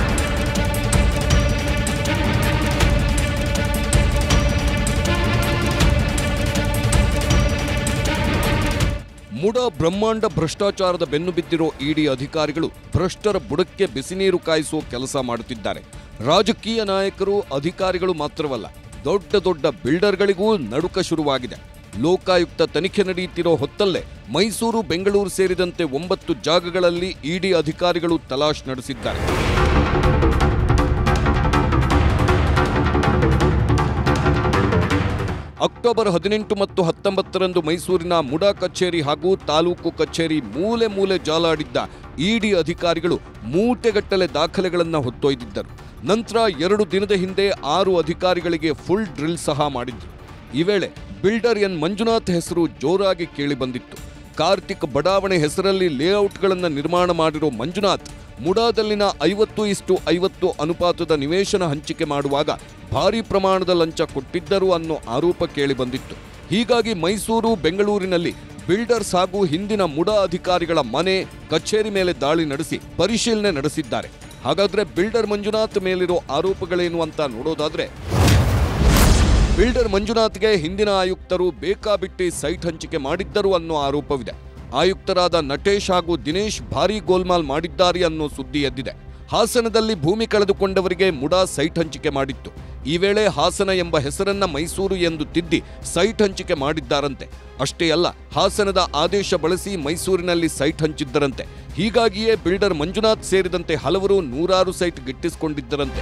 ಮುಡ ಬ್ರಹ್ಮಾಂಡ ಭ್ರಷ್ಟಾಚಾರದ ಬೆನ್ನು ಬಿದ್ದಿರೋ ಇಡಿ ಅಧಿಕಾರಿಗಳು ಭ್ರಷ್ಟರ ಬುಡಕ್ಕೆ ಬಿಸಿನೀರು ಕಾಯಿಸುವ ಕೆಲಸ ಮಾಡುತ್ತಿದ್ದಾರೆ ರಾಜಕೀಯ ನಾಯಕರು ಅಧಿಕಾರಿಗಳು ಮಾತ್ರವಲ್ಲ ದೊಡ್ಡ ದೊಡ್ಡ ಬಿಲ್ಡರ್ಗಳಿಗೂ ನಡುಕ ಶುರುವಾಗಿದೆ ಲೋಕಾಯುಕ್ತ ತನಿಖೆ ನಡೆಯುತ್ತಿರೋ ಹೊತ್ತಲ್ಲೇ ಮೈಸೂರು ಬೆಂಗಳೂರು ಸೇರಿದಂತೆ ಒಂಬತ್ತು ಜಾಗಗಳಲ್ಲಿ ಇಡಿ ಅಧಿಕಾರಿಗಳು ತಲಾಶ್ ನಡೆಸಿದ್ದಾರೆ ಅಕ್ಟೋಬರ್ ಹದಿನೆಂಟು ಮತ್ತು ಹತ್ತೊಂಬತ್ತರಂದು ಮೈಸೂರಿನ ಮುಡಾ ಕಚೇರಿ ಹಾಗೂ ತಾಲೂಕು ಕಚೇರಿ ಮೂಲೆ ಮೂಲೆ ಜಾಲಾಡಿದ್ದ ಇಡಿ ಅಧಿಕಾರಿಗಳು ಮೂಟೆಗಟ್ಟಲೆ ದಾಖಲೆಗಳನ್ನು ಹೊತ್ತೊಯ್ದಿದ್ದರು ನಂತರ ಎರಡು ದಿನದ ಹಿಂದೆ ಆರು ಅಧಿಕಾರಿಗಳಿಗೆ ಫುಲ್ ಡ್ರಿಲ್ ಸಹ ಮಾಡಿದ್ರು ಈ ವೇಳೆ ಬಿಲ್ಡರ್ ಎನ್ ಮಂಜುನಾಥ್ ಹೆಸರು ಜೋರಾಗಿ ಕೇಳಿಬಂದಿತ್ತು ಕಾರ್ತಿಕ್ ಬಡಾವಣೆ ಹೆಸರಲ್ಲಿ ಲೇಔಟ್ಗಳನ್ನು ನಿರ್ಮಾಣ ಮಾಡಿರೋ ಮಂಜುನಾಥ್ ಮುಡಾದಲ್ಲಿನ ಐವತ್ತು ಇಷ್ಟು ಐವತ್ತು ಅನುಪಾತದ ನಿವೇಶನ ಹಂಚಿಕೆ ಮಾಡುವಾಗ ಭಾರಿ ಪ್ರಮಾಣದ ಲಂಚ ಕೊಟ್ಟಿದ್ದರು ಅನ್ನೋ ಆರೋಪ ಕೇಳಿಬಂದಿತ್ತು ಹೀಗಾಗಿ ಮೈಸೂರು ಬೆಂಗಳೂರಿನಲ್ಲಿ ಬಿಲ್ಡರ್ಸ್ ಹಾಗೂ ಹಿಂದಿನ ಮುಡಾ ಅಧಿಕಾರಿಗಳ ಮನೆ ಕಚೇರಿ ಮೇಲೆ ದಾಳಿ ನಡೆಸಿ ಪರಿಶೀಲನೆ ನಡೆಸಿದ್ದಾರೆ ಹಾಗಾದ್ರೆ ಬಿಲ್ಡರ್ ಮಂಜುನಾಥ್ ಮೇಲಿರೋ ಆರೋಪಗಳೇನು ಅಂತ ನೋಡೋದಾದ್ರೆ ಬಿಲ್ಡರ್ ಮಂಜುನಾಥ್ಗೆ ಹಿಂದಿನ ಆಯುಕ್ತರು ಬೇಕಾಬಿಟ್ಟಿ ಸೈಟ್ ಹಂಚಿಕೆ ಮಾಡಿದ್ದರು ಅನ್ನೋ ಆರೋಪವಿದೆ ಆಯುಕ್ತರಾದ ನಟೇಶ್ ಹಾಗೂ ದಿನೇಶ್ ಭಾರೀ ಗೋಲ್ಮಾಲ್ ಮಾಡಿದ್ದಾರೆ ಅನ್ನೋ ಸುದ್ದಿ ಎದ್ದಿದೆ ಹಾಸನದಲ್ಲಿ ಭೂಮಿ ಕಳೆದುಕೊಂಡವರಿಗೆ ಮುಡಾ ಸೈಟ್ ಹಂಚಿಕೆ ಮಾಡಿತ್ತು ಈ ವೇಳೆ ಹಾಸನ ಎಂಬ ಹೆಸರನ್ನ ಮೈಸೂರು ಎಂದು ತಿದ್ದಿ ಸೈಟ್ ಹಂಚಿಕೆ ಮಾಡಿದ್ದಾರಂತೆ ಅಷ್ಟೇ ಅಲ್ಲ ಹಾಸನದ ಆದೇಶ ಬಳಸಿ ಮೈಸೂರಿನಲ್ಲಿ ಸೈಟ್ ಹಂಚಿದ್ದರಂತೆ ಹೀಗಾಗಿಯೇ ಬಿಲ್ಡರ್ ಮಂಜುನಾಥ್ ಸೇರಿದಂತೆ ಹಲವರು ನೂರಾರು ಸೈಟ್ ಗಿಟ್ಟಿಸಿಕೊಂಡಿದ್ದರಂತೆ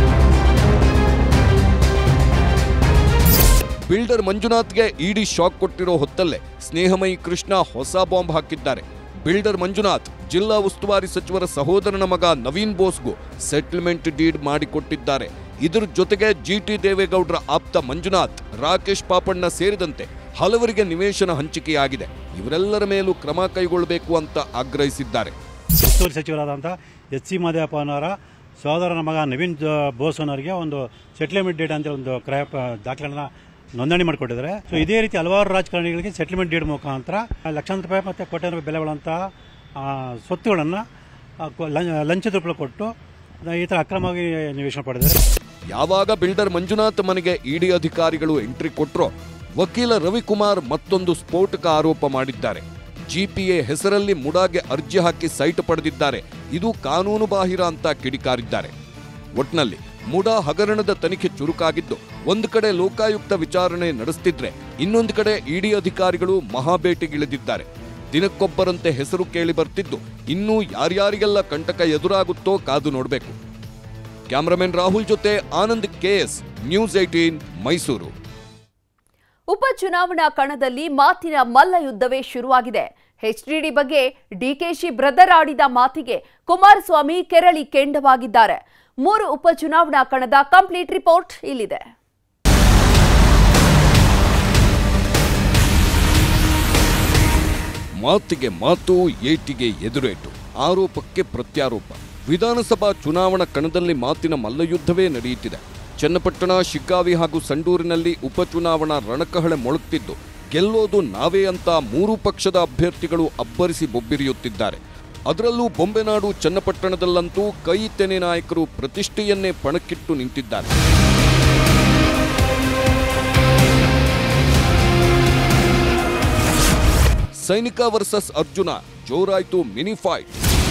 ಬಿಲ್ಡರ್ ಮಂಜುನಾಥ್ಗೆ ಇಡಿ ಶಾಕ್ ಕೊಟ್ಟಿರೋ ಹೊತ್ತಲ್ಲೇ ಸ್ನೇಹಮಯಿ ಕೃಷ್ಣ ಹೊಸ ಬಾಂಬ್ ಹಾಕಿದ್ದಾರೆ ಬಿಲ್ಡರ್ ಮಂಜುನಾಥ್ ಜಿಲ್ಲಾ ಉಸ್ತುವಾರಿ ಸಚಿವರ ಸಹೋದರನ ಮಗ ನವೀನ್ ಬೋಸ್ಗೂ ಸೆಟಲ್ಮೆಂಟ್ ಡೀಡ್ ಮಾಡಿಕೊಟ್ಟಿದ್ದಾರೆ ಇದರ ಜೊತೆಗೆ ಜಿಟಿ ದೇವೇಗೌಡರ ಆಪ್ತ ಮಂಜುನಾಥ್ ರಾಕೇಶ್ ಪಾಪಣ್ಣ ಸೇರಿದಂತೆ ಹಲವರಿಗೆ ನಿವೇಶನ ಹಂಚಿಕೆಯಾಗಿದೆ ಇವರೆಲ್ಲರ ಮೇಲೂ ಕ್ರಮ ಕೈಗೊಳ್ಳಬೇಕು ಅಂತ ಆಗ್ರಹಿಸಿದ್ದಾರೆ ಉಸ್ತುವಾರಿ ಸಚಿವರಾದಂಥ ಎಚ್ ಸಿ ಮಹದೇವಪ್ಪನವರ ಸೋದರನ ಮಗ ನವೀನ್ ಜ- ಬೋಸ್ ಅನ್ನೋರಿಗೆ ಒಂದು ಸೆಟ್ಲ್ಮೆಂಟ್ ಡೇಟ್ ಅಂತ ಒಂದು ಕ್ರಯ ಪ- ದಾಖಲೆಗಳನ್ನ ನೋಂದಣಿ ಮಾಡಿಕೊಟ್ಟಿದ್ದಾರೆ ಸೊ ಇದೇ ರೀತಿ ಹಲವಾರು ರಾಜಕಾರಣಿಗಳಿಗೆ ಸೆಟ್ಲ್ಮೆಂಟ್ ಡೇಟ್ ಮುಖಾಂತರ ಲಕ್ಷಾಂತರ ರೂಪಾಯಿ ಮತ್ತು ಕೋಟ್ಯಾಂತರ ರೂಪಾಯಿ ಬೆಲೆ ಬಾಳುವಂತಹ ಆ, ಸ್ವತ್ತುಗಳನ್ನು ಆ, ಕೊ- ಲಂ- ಲಂಚದ ರೂಪದಲ್ಲಿ ಕೊಟ್ಟು ಈ ಥರ ಅಕ್ರಮವಾಗಿ ನಿವೇಶನ ಪಡೆದಿದ್ದಾರೆ ಯಾವಾಗ ಬಿಲ್ಡರ್ ಮಂಜುನಾಥ್ ಮನೆಗೆ ಇಡಿ ಅಧಿಕಾರಿಗಳು ಎಂಟ್ರಿ ಕೊಟ್ರೋ ವಕೀಲ ರವಿಕುಮಾರ್ ಮತ್ತೊಂದು ಸ್ಫೋಟಕ ಆರೋಪ ಮಾಡಿದ್ದಾರೆ ಜಿಪಿಎ ಹೆಸರಲ್ಲಿ ಮುಡಾಗೆ ಅರ್ಜಿ ಹಾಕಿ ಸೈಟ್ ಪಡೆದಿದ್ದಾರೆ ಇದು ಕಾನೂನು ಬಾಹಿರ ಅಂತ ಕಿಡಿಕಾರಿದ್ದಾರೆ ಒಟ್ನಲ್ಲಿ ಮುಡಾ ಹಗರಣದ ತನಿಖೆ ಚುರುಕಾಗಿದ್ದು ಒಂದು ಕಡೆ ಲೋಕಾಯುಕ್ತ ವಿಚಾರಣೆ ನಡೆಸ್ತಿದ್ರೆ ಇನ್ನೊಂದು ಕಡೆ ಇಡಿ ಅಧಿಕಾರಿಗಳು ಮಹಾಬೇಟೆಗಿಳಿದಿದ್ದಾರೆ ದಿನಕ್ಕೊಬ್ಬರಂತೆ ಹೆಸರು ಕೇಳಿ ಬರ್ತಿದ್ದು ಇನ್ನೂ ಯಾರ್ಯಾರಿಗೆಲ್ಲ ಕಂಟಕ ಎದುರಾಗುತ್ತೋ ಕಾದು ನೋಡಬೇಕು ಕ್ಯಾಮರಾಮನ್ ರಾಹುಲ್ ಜೊತೆ Anand KS news eighteen Mysuru ಉಪಚುನಾವಣಾ ಕಣದಲ್ಲಿ ಮಾತಿನ ಮಲ್ಲ ಯುದ್ಧವೇ ಶುರುವಾಗಿದೆ ಎಚ್ಡಿಡಿ ಬಗ್ಗೆ ಡಿಕೆಶಿ ಬ್ರದರ್ ಆಡಿದ ಮಾತಿಗೆ ಕುಮಾರಸ್ವಾಮಿ ಕೆರಳಿ ಕೆಂಡವಾಗಿದ್ದಾರೆ ಮೂರು ಉಪಚುನಾವಣಾ ಕಣದ ಕಂಪ್ಲೀಟ್ ರಿಪೋರ್ಟ್ ಇಲ್ಲಿದೆ ಮಾತಿಗೆ ಮಾತು ಏಟಿಗೆ ಎದುರೇಟು ಆರೋಪಕ್ಕೆ ಪ್ರತ್ಯಾರೋಪ ವಿಧಾನಸಭಾ ಚುನಾವಣಾ ಕಣದಲ್ಲಿ ಮಾತಿನ ಮಲ್ಲಯುದ್ಧವೇ ನಡೆಯುತ್ತಿದೆ ಚನ್ನಪಟ್ಟಣ ಶಿಗ್ಗಾವಿ ಹಾಗೂ ಸಂಡೂರಿನಲ್ಲಿ ಉಪಚುನಾವಣಾ ರಣಕಹಳೆ ಮೊಳಗ್ತಿದ್ದು ಗೆಲ್ಲೋದು ನಾವೇ ಅಂತ ಮೂರೂ ಪಕ್ಷದ ಅಭ್ಯರ್ಥಿಗಳು ಅಬ್ಬರಿಸಿ ಬೊಬ್ಬಿರಿಯುತ್ತಿದ್ದಾರೆ ಅದರಲ್ಲೂ ಬೊಂಬೆನಾಡು ಚನ್ನಪಟ್ಟಣದಲ್ಲಂತೂ ಕೈ ತೆನೆ ನಾಯಕರು ಪ್ರತಿಷ್ಠೆಯನ್ನೇ ಪಣಕ್ಕಿಟ್ಟು ನಿಂತಿದ್ದಾರೆ ಸೈನಿಕ ವರ್ಸಸ್ ಅರ್ಜುನ ಜೋರಾಯ್ತು ಮಿನಿ ಫೈಟ್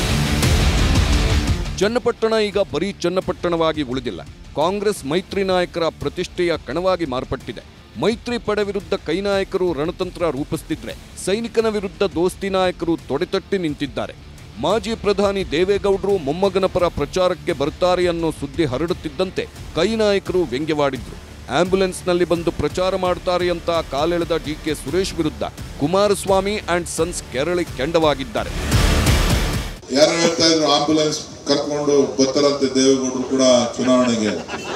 ಚನ್ನಪಟ್ಟಣ ಈಗ ಬರೀ ಚನ್ನಪಟ್ಟಣವಾಗಿ ಉಳಿದಿಲ್ಲ ಕಾಂಗ್ರೆಸ್ ಮೈತ್ರಿ ನಾಯಕರ ಪ್ರತಿಷ್ಠೆಯ ಕಣವಾಗಿ ಮಾರ್ಪಟ್ಟಿದೆ ಮೈತ್ರಿ ಪಡೆ ವಿರುದ್ಧ ಕೈ ನಾಯಕರು ರಣತಂತ್ರ ರೂಪಿಸ್ತಿದ್ರೆ ಸೈನಿಕನ ವಿರುದ್ಧ ದೋಸ್ತಿ ನಾಯಕರು ತೊಡೆತಟ್ಟಿ ನಿಂತಿದ್ದಾರೆ ಮಾಜಿ ಪ್ರಧಾನಿ ದೇವೇಗೌಡರು ಮೊಮ್ಮಗನ ಪರ ಪ್ರಚಾರಕ್ಕೆ ಬರ್ತಾರೆ ಅನ್ನೋ ಸುದ್ದಿ ಹರಡುತ್ತಿದ್ದಂತೆ ಕೈ ನಾಯಕರು ವ್ಯಂಗ್ಯವಾಡಿದ್ರು ಆಂಬ್ಯುಲೆನ್ಸ್ನಲ್ಲಿ ಬಂದು ಪ್ರಚಾರ ಮಾಡ್ತಾರೆ ಅಂತ ಕಾಲೆಳೆದ ಡಿಕೆ ಸುರೇಶ್ ವಿರುದ್ಧ ಕುಮಾರಸ್ವಾಮಿ ಅಂಡ್ ಸನ್ಸ್ ಕೆರಳಿ ಕೆಂಡವಾಗಿದ್ದಾರೆ ಯಾರು ಹೇಳ್ತಾ ಇದ್ರು ಆಂಬುಲೆನ್ಸ್ ಕರ್ಕೊಂಡು ಬರ್ತಾರಂತೆ ದೇವೇಗೌಡರು ಕೂಡ ಚುನಾವಣೆಗೆ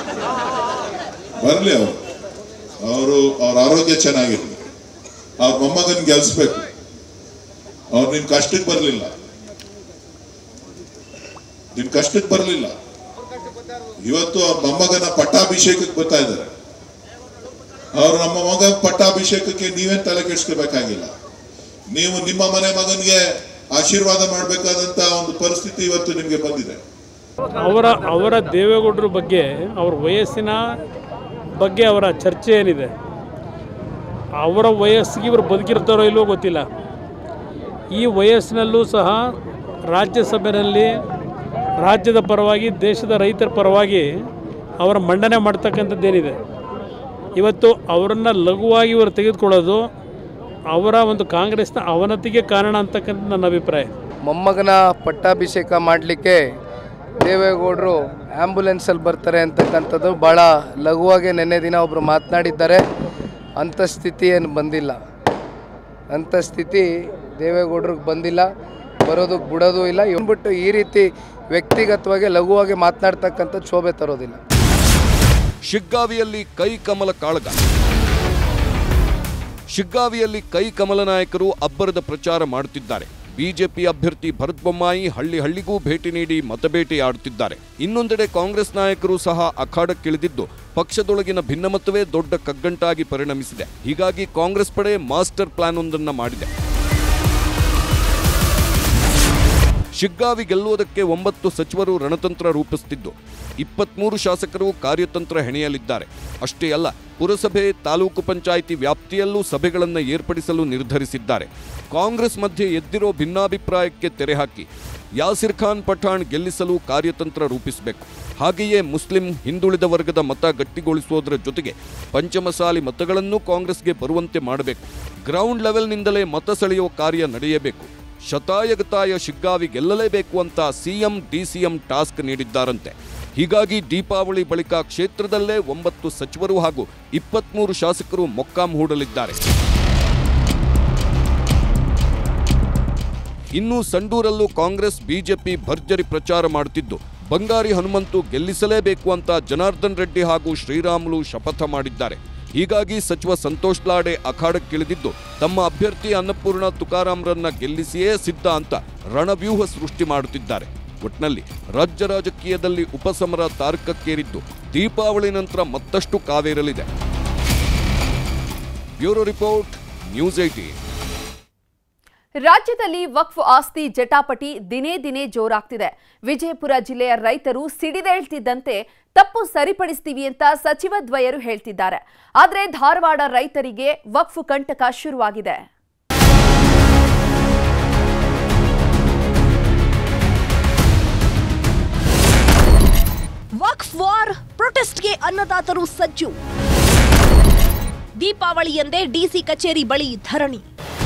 ಬರ್ಲಿ ಅವರು ಅವರು ಅವ್ರ ಆರೋಗ್ಯ ಚೆನ್ನಾಗಿರ್ಲಿ ಅವ್ರ ಮೊಮ್ಮಗನ್ ಗೆಲ್ಸ್ಬೇಕು ಅವ್ರು ನಿನ್ ಕಷ್ಟಕ್ಕೆ ಬರ್ಲಿಲ್ಲ ನಿನ್ ಕಷ್ಟಕ್ಕೆ ಬರ್ಲಿಲ್ಲ ಇವತ್ತು ಅವ್ರ ಮೊಮ್ಮಗನ ಪಟ್ಟಾಭಿಷೇಕಕ್ಕೆ ಬರ್ತಾ ಇದ್ದಾರೆ ಅವ್ರು ನಮ್ಮ ಮಗ ಪಟ್ಟಾಭಿಷೇಕಕ್ಕೆ ನೀವೇನ್ ತಲೆ ಕೆಡಿಸ್ಕೋಬೇಕಾಗಿಲ್ಲ ನೀವು ನಿಮ್ಮ ಮನೆ ಮಗನಿಗೆ ಆಶೀರ್ವಾದ ಮಾಡಬೇಕಾದಂತ ಒಂದು ಪರಿಸ್ಥಿತಿ ಇವತ್ತು ನಿಮಗೆ ಬಂದಿದೆ ಅವರ ಅವರ ದೇವೇಗೌಡರ ಬಗ್ಗೆ ಅವ್ರ ವಯಸ್ಸಿನ ಬಗ್ಗೆ ಅವರ ಚರ್ಚೆ ಏನಿದೆ ಅವರ ವಯಸ್ಸಿಗೆ ಇವರು ಬದುಕಿರ್ತಾರೋ ಇಲ್ವೋ ಗೊತ್ತಿಲ್ಲ ಈ ವಯಸ್ಸಿನಲ್ಲೂ ಸಹ ರಾಜ್ಯಸಭೆಯಲ್ಲಿ ರಾಜ್ಯದ ಪರವಾಗಿ ದೇಶದ ರೈತರ ಪರವಾಗಿ ಅವರ ಮಂಡನೆ ಮಾಡ್ತಕ್ಕಂಥದ್ದೇನಿದೆ ಇವತ್ತು ಅವರನ್ನು ಲಘುವಾಗಿ ಇವರು ತೆಗೆದುಕೊಳ್ಳೋದು ಅವರ ಒಂದು ಕಾಂಗ್ರೆಸ್ನ ಅವನತಿಗೆ ಕಾರಣ ಅಂತಕ್ಕಂಥ ನನ್ನ ಅಭಿಪ್ರಾಯ ಮೊಮ್ಮಗನ ಪಟ್ಟಾಭಿಷೇಕ ಮಾಡಲಿಕ್ಕೆ ದೇವೇಗೌಡರು ಆ್ಯಂಬುಲೆನ್ಸಲ್ಲಿ ಬರ್ತಾರೆ ಅಂತಕ್ಕಂಥದ್ದು ಭಾಳ ಲಘುವಾಗಿ ನಿನ್ನೆ ದಿನ ಒಬ್ಬರು ಮಾತನಾಡಿದ್ದಾರೆ ಅಂಥ ಸ್ಥಿತಿ ಏನು ಬಂದಿಲ್ಲ ಅಂಥ ಸ್ಥಿತಿ ದೇವೇಗೌಡ್ರಿಗೆ ಬಂದಿಲ್ಲ ಬರೋದಕ್ಕೆ ಬಿಡೋದು ಇಲ್ಲ ಬಿಟ್ಟು ಈ ರೀತಿ ವ್ಯಕ್ತಿಗತವಾಗಿ ಲಘುವಾಗಿ ಮಾತನಾಡ್ತಕ್ಕಂಥ ಶೋಭೆ ತರೋದಿಲ್ಲ ಶಿಗ್ಗಾವಿಯಲ್ಲಿ ಕೈ ಕಮಲ ಕಾಳಗ ಶಿಗ್ಗಾವಿಯಲ್ಲಿ ಕೈ ಕಮಲ ನಾಯಕರು ಅಬ್ಬರದ ಪ್ರಚಾರ ಮಾಡುತ್ತಿದ್ದಾರೆ ಬಿಜೆಪಿ ಅಭ್ಯರ್ಥಿ ಭರತ್ ಬೊಮ್ಮಾಯಿ ಹಳ್ಳಿ ಹಳ್ಳಿಗೂ ಭೇಟಿ ನೀಡಿ ಮತಬೇಟೆಯಾಡುತ್ತಿದ್ದಾರೆ ಇನ್ನೊಂದೆಡೆ ಕಾಂಗ್ರೆಸ್ ನಾಯಕರು ಸಹ ಅಖಾಡಕ್ಕಿಳಿದಿದ್ದು ಪಕ್ಷದೊಳಗಿನ ಭಿನ್ನಮತವೇ ದೊಡ್ಡ ಕಗ್ಗಂಟಾಗಿ ಪರಿಣಮಿಸಿದೆ ಹೀಗಾಗಿ ಕಾಂಗ್ರೆಸ್ ಪಡೆ ಮಾಸ್ಟರ್ ಪ್ಲಾನ್ ಒಂದನ್ನ ಮಾಡಿದೆ ಶಿಗ್ಗಾವಿ ಗೆಲ್ಲುವುದಕ್ಕೆ ಒಂಬತ್ತು ಸಚಿವರು ರಣತಂತ್ರ ರೂಪಿಸುತ್ತಿದ್ದು ಇಪ್ಪತ್ಮೂರು ಶಾಸಕರು ಕಾರ್ಯತಂತ್ರ ಹೆಣೆಯಲಿದ್ದಾರೆ ಅಷ್ಟೇ ಅಲ್ಲ ಪುರಸಭೆ ತಾಲೂಕು ಪಂಚಾಯಿತಿ ವ್ಯಾಪ್ತಿಯಲ್ಲೂ ಸಭೆಗಳನ್ನು ಏರ್ಪಡಿಸಲು ನಿರ್ಧರಿಸಿದ್ದಾರೆ ಕಾಂಗ್ರೆಸ್ ಮಧ್ಯೆ ಎದ್ದಿರೋ ಭಿನ್ನಾಭಿಪ್ರಾಯಕ್ಕೆ ತೆರೆ ಹಾಕಿ ಯಾಸಿರ್ ಖಾನ್ ಪಠಾಣ್ ಗೆಲ್ಲಿಸಲು ಕಾರ್ಯತಂತ್ರ ರೂಪಿಸಬೇಕು ಹಾಗೆಯೇ ಮುಸ್ಲಿಂ ಹಿಂದುಳಿದ ವರ್ಗದ ಮತ ಗಟ್ಟಿಗೊಳಿಸುವುದರ ಜೊತೆಗೆ ಪಂಚಮಸಾಲಿ ಮತಗಳನ್ನು ಕಾಂಗ್ರೆಸ್ಗೆ ಬರುವಂತೆ ಮಾಡಬೇಕು ಗ್ರೌಂಡ್ ಲೆವೆಲ್ನಿಂದಲೇ ಮತ ಸೆಳೆಯುವ ಕಾರ್ಯ ನಡೆಯಬೇಕು ಶತಾಯಗತಾಯ ಶಿಗ್ಗಾವಿ ಗೆಲ್ಲಲೇಬೇಕು ಅಂತ ಸಿಎಂ ಡಿಸಿಎಂ ಟಾಸ್ಕ್ ನೀಡಿದ್ದಾರಂತೆ ಹೀಗಾಗಿ ದೀಪಾವಳಿ ಬಳಿಕ ಕ್ಷೇತ್ರದಲ್ಲೇ ಒಂಬತ್ತು ಸಚಿವರು ಹಾಗೂ ಇಪ್ಪತ್ಮೂರು ಶಾಸಕರು ಮೊಕ್ಕಾಂ ಹೂಡಲಿದ್ದಾರೆ ಇನ್ನು ಸಂಡೂರಲ್ಲೂ ಕಾಂಗ್ರೆಸ್ ಬಿಜೆಪಿ ಭರ್ಜರಿ ಪ್ರಚಾರ ಮಾಡುತ್ತಿದ್ದು ಬಂಗಾರಿ ಹನುಮಂತು ಗೆಲ್ಲಿಸಲೇಬೇಕು ಅಂತ ಜನಾರ್ದನ್ ರೆಡ್ಡಿ ಹಾಗೂ ಶ್ರೀರಾಮುಲು ಶಪಥ ಮಾಡಿದ್ದಾರೆ ಹೀಗಾಗಿ ಸಚಿವ ಸಂತೋಷ್ ಲಾಡೆ ಅಖಾಡಕ್ಕಿಳಿದಿದ್ದು ತಮ್ಮ ಅಭ್ಯರ್ಥಿ ಅನ್ನಪೂರ್ಣ ತುಕಾರಾಮ್ರನ್ನ ಗೆಲ್ಲಿಸಿಯೇ ಸಿದ್ಧ ಅಂತ ರಣವ್ಯೂಹ ಸೃಷ್ಟಿ ಮಾಡುತ್ತಿದ್ದಾರೆ ಒಟ್ನಲ್ಲಿ ರಾಜ್ಯ ರಾಜಕೀಯದಲ್ಲಿ ಉಪಸಮರ ತಾರಕಕ್ಕೇರಿದ್ದು ದೀಪಾವಳಿ ನಂತರ ಮತ್ತಷ್ಟು ಕಾವೇರಲಿದೆ ಬ್ಯೂರೋ ರಿಪೋರ್ಟ್ ನ್ಯೂಸ್ ಏಟೀನ್ ರಾಜ್ಯದಲ್ಲಿ ವಕ್ಫ್ ಆಸ್ತಿ ಜಟಾಪಟಿ ದಿನೇ ದಿನೇ ಜೋರಾಗ್ತಿದೆ ವಿಜಯಪುರ ಜಿಲ್ಲೆಯ ರೈತರು ಸಿಡಿದೇಳ್ತಿದ್ದಂತೆ ತಪ್ಪು ಸರಿಪಡಿಸ್ತೀವಿ ಅಂತ ಸಚಿವ ದ್ವಯರು ಹೇಳ್ತಿದ್ದಾರೆ ಆದರೆ ಧಾರವಾಡ ರೈತರಿಗೆ ವಕ್ಫ್ ಕಂಟಕ ಶುರುವಾಗಿದೆ ವಕ್ಫ್ ವಾರ್ ಪ್ರೊಟೆಸ್ಟ್ಗೆ ಅನ್ನದಾತರು ಸಜ್ಜು ದೀಪಾವಳಿ ಎಂದೇ ಡಿಸಿ ಕಚೇರಿ ಬಳಿ ಧರಣಿ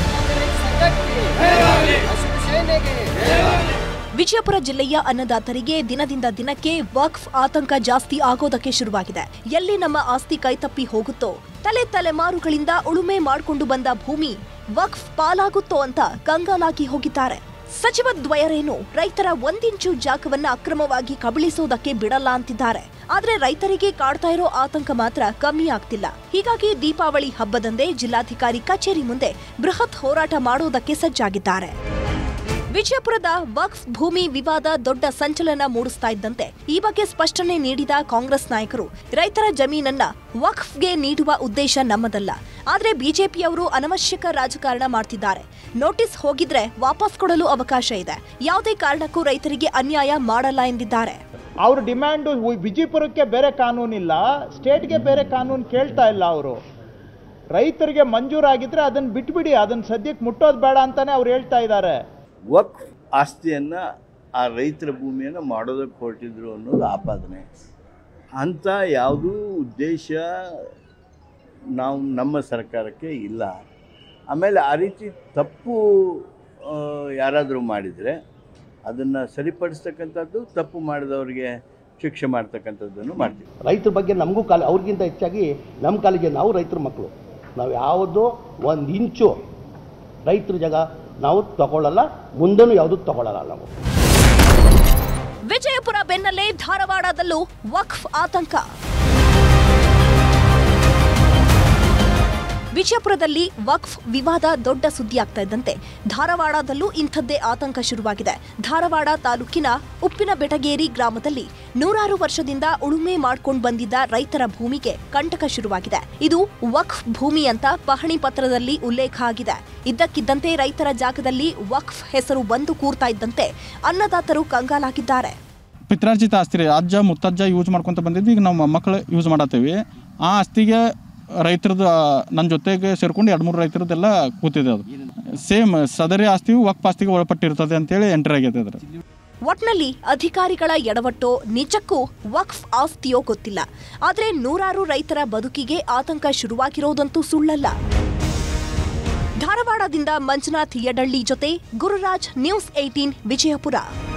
ವಿಜಯಪುರ ಜಿಲ್ಲೆಯ ಅನ್ನದಾತರಿಗೆ ದಿನದಿಂದ ದಿನಕ್ಕೆ ವಕ್ಫ್ ಆತಂಕ ಜಾಸ್ತಿ ಆಗೋದಕ್ಕೆ ಶುರುವಾಗಿದೆ ಎಲ್ಲಿ ನಮ್ಮ ಆಸ್ತಿ ಕೈತಪ್ಪಿ ಹೋಗುತ್ತೋ ತಲೆ ತಲೆಮಾರುಗಳಿಂದ ಉಳುಮೆ ಮಾಡಿಕೊಂಡು ಬಂದ ಭೂಮಿ ವಕ್ಫ್ ಪಾಲಾಗುತ್ತೋ ಅಂತ ಕಂಗಾಲಾಗಿ ಹೋಗಿದ್ದಾರೆ ಸಚಿವ ದ್ವಯರೇನು ರೈತರ ಒಂದಿಂಚು ಜಾಗವನ್ನ ಅಕ್ರಮವಾಗಿ ಕಬಳಿಸೋದಕ್ಕೆ ಬಿಡಲ್ಲ ಅಂತಿದ್ದಾರೆ ಆದ್ರೆ ರೈತರಿಗೆ ಕಾಡ್ತಾ ಇರೋ ಆತಂಕ ಮಾತ್ರ ಕಮ್ಮಿ ಆಗ್ತಿಲ್ಲ ಹೀಗಾಗಿ ದೀಪಾವಳಿ ಹಬ್ಬದಂದೇ ಜಿಲ್ಲಾಧಿಕಾರಿ ಕಚೇರಿ ಮುಂದೆ ಬೃಹತ್ ಹೋರಾಟ ಮಾಡೋದಕ್ಕೆ ಸಜ್ಜಾಗಿದ್ದಾರೆ ವಿಜಯಪುರದ ವಕ್ಫ್ ಭೂಮಿ ವಿವಾದ ದೊಡ್ಡ ಸಂಚಲನ ಮೂಡಿಸ್ತಾ ಇದ್ದಂತೆ ಈ ಬಗ್ಗೆ ಸ್ಪಷ್ಟನೆ ನೀಡಿದ ಕಾಂಗ್ರೆಸ್ ನಾಯಕರು ರೈತರ ಜಮೀನನ್ನ ವಕ್ಫ್ಗೆ ನೀಡುವ ಉದ್ದೇಶ ನಮ್ಮದಲ್ಲ ಆದ್ರೆ ಬಿಜೆಪಿಯವರು ಅನವಶ್ಯಕ ರಾಜಕಾರಣ ಮಾಡ್ತಿದ್ದಾರೆ ನೋಟಿಸ್ ಹೋಗಿದ್ರೆ ವಾಪಸ್ ಕೊಡಲು ಅವಕಾಶ ಇದೆ ಯಾವುದೇ ಕಾರಣಕ್ಕೂ ರೈತರಿಗೆ ಅನ್ಯಾಯ ಮಾಡಲ್ಲ ಎಂದಿದ್ದಾರೆ ಅವ್ರ ಡಿಮ್ಯಾಂಡು ವಿಜಯಪುರಕ್ಕೆ ಬೇರೆ ಕಾನೂನಿಲ್ಲ ಸ್ಟೇಟ್ಗೆ ಬೇರೆ ಕಾನೂನು ಕೇಳ್ತಾ ಇಲ್ಲ ಅವರು ರೈತರಿಗೆ ಮಂಜೂರಾಗಿದ್ರೆ ಅದನ್ನು ಬಿಟ್ಬಿಡಿ ಅದನ್ನು ಸದ್ಯಕ್ಕೆ ಮುಟ್ಟೋದು ಬೇಡ ಅಂತಾನೆ ಅವ್ರು ಹೇಳ್ತಾ ಇದ್ದಾರೆ ವಕ್ಫ್ ಆಸ್ತಿಯನ್ನು ಆ ರೈತರ ಭೂಮಿಯನ್ನು ಮಾಡೋದಕ್ಕೆ ಹೊರಟಿದ್ರು ಅನ್ನೋದು ಆಪಾದನೆ ಅಂಥ ಯಾವುದೂ ಉದ್ದೇಶ ನಾವು ನಮ್ಮ ಸರ್ಕಾರಕ್ಕೆ ಇಲ್ಲ ಆಮೇಲೆ ಆ ರೀತಿ ತಪ್ಪು ಯಾರಾದರೂ ಮಾಡಿದರೆ ಅದನ್ನು ಸರಿಪಡಿಸ್ತಕ್ಕಂಥದ್ದು ತಪ್ಪು ಮಾಡಿದವರಿಗೆ ಶಿಕ್ಷೆ ಮಾಡ್ತಕ್ಕಂಥದ್ದನ್ನು ಮಾಡ್ತೀವಿ ರೈತರ ಬಗ್ಗೆ ನಮಗೂ ಕಾಲ ಅವ್ರಿಗಿಂತ ಹೆಚ್ಚಾಗಿ ನಮ್ಮ ಕಾಲಿಗೆ ನಾವು ರೈತರ ಮಕ್ಕಳು ನಾವು ಯಾವುದೋ ಒಂದು ಇಂಚು ರೈತರ ಜಾಗ ನಾವು ತಗೊಳ್ಳಲ್ಲ ಮುಂದೆನೂ ಯಾವುದೂ ತಗೊಳ್ಳಲ್ಲ ನಾವು ವಿಜಯಪುರ ಬೆನ್ನಲ್ಲೇ ಧಾರವಾಡದಲ್ಲೂ ವಕ್ಫ್ ಆತಂಕ ವಿಜಯಪುರದಲ್ಲಿ ವಕ್ಫ್ ವಿವಾದ ದೊಡ್ಡ ಸುದ್ದಿಯಾಗ್ತಾ ಇದ್ದಂತೆ ಧಾರವಾಡದಲ್ಲೂ ಇಂಥದ್ದೇ ಆತಂಕ ಶುರುವಾಗಿದೆ ಧಾರವಾಡ ತಾಲೂಕಿನ ಉಪ್ಪಿನ ಬೆಟಗೇರಿ ಗ್ರಾಮದಲ್ಲಿ ನೂರಾರು ವರ್ಷದಿಂದ ಉಳುಮೆ ಮಾಡ್ಕೊಂಡು ಬಂದಿದ್ದ ರೈತರ ಭೂಮಿಗೆ ಕಂಟಕ ಶುರುವಾಗಿದೆ ಇದು ವಕ್ಫ್ ಭೂಮಿ ಅಂತ ಪಹಣಿ ಪತ್ರದಲ್ಲಿ ಉಲ್ಲೇಖ ಆಗಿದೆ ಇದ್ದಕ್ಕಿದ್ದಂತೆ ರೈತರ ಜಾಗದಲ್ಲಿ ವಕ್ಫ್ ಹೆಸರು ಬಂದು ಕೂರ್ತಾ ಇದ್ದಂತೆ ಅನ್ನದಾತರು ಕಂಗಾಲಾಗಿದ್ದಾರೆ ಪಿತ್ರಾರ್ಜಿತ ಆಸ್ತಿ ರೀ ಅಜ್ಜ ಮುತ್ತಜ್ಜ ಯೂಸ್ ಮಾಡ್ಕೊಂತ ಬಂದಿದ್ದು ಈಗ ನಮ್ಮ ಮಕ್ಕಳು ಯೂಸ್ ಮಾಡತ್ತೀವಿ ಆ ಆಸ್ತಿಗೆ ರೈತರದ್ದು ನನ್ನ ಜೊತೆಗೆ ಸೇರ್ಕೊಂಡು ಎರಡು ಮೂರು ರೈತರದ್ದೆಲ್ಲ ಕೂತಿದೆ ಅದು ಸೇಮ್ ಸದರಿ ಆಸ್ತಿಯು ವಕ್ಫ್ ಆಸ್ತಿಗೆ ಒಳಪಟ್ಟಿರ್ತದೆ ಅಂತೇಳಿ ಎಂಟ್ರಿ ಆಗೈತೆ ಅದ್ರ ಒಟ್ನಲ್ಲಿ ಅಧಿಕಾರಿಗಳ ಎಡವಟ್ಟೋ ನಿಜಕ್ಕೂ ವಕ್ಫ್ ಆಸ್ತಿಯೋ ಗೊತ್ತಿಲ್ಲ ಆದ್ರೆ ನೂರಾರು ರೈತರ ಬದುಕಿಗೆ ಆತಂಕ ಶುರುವಾಗಿರೋದಂತೂ ಸುಳ್ಳಲ್ಲ ಧಾರವಾಡದಿಂದ ಮಂಜುನಾಥ್ ಯಡಳ್ಳಿ ಜೊತೆ ಗುರುರಾಜ್ ನ್ಯೂಸ್ ಏಟೀನ್ ವಿಜಯಪುರ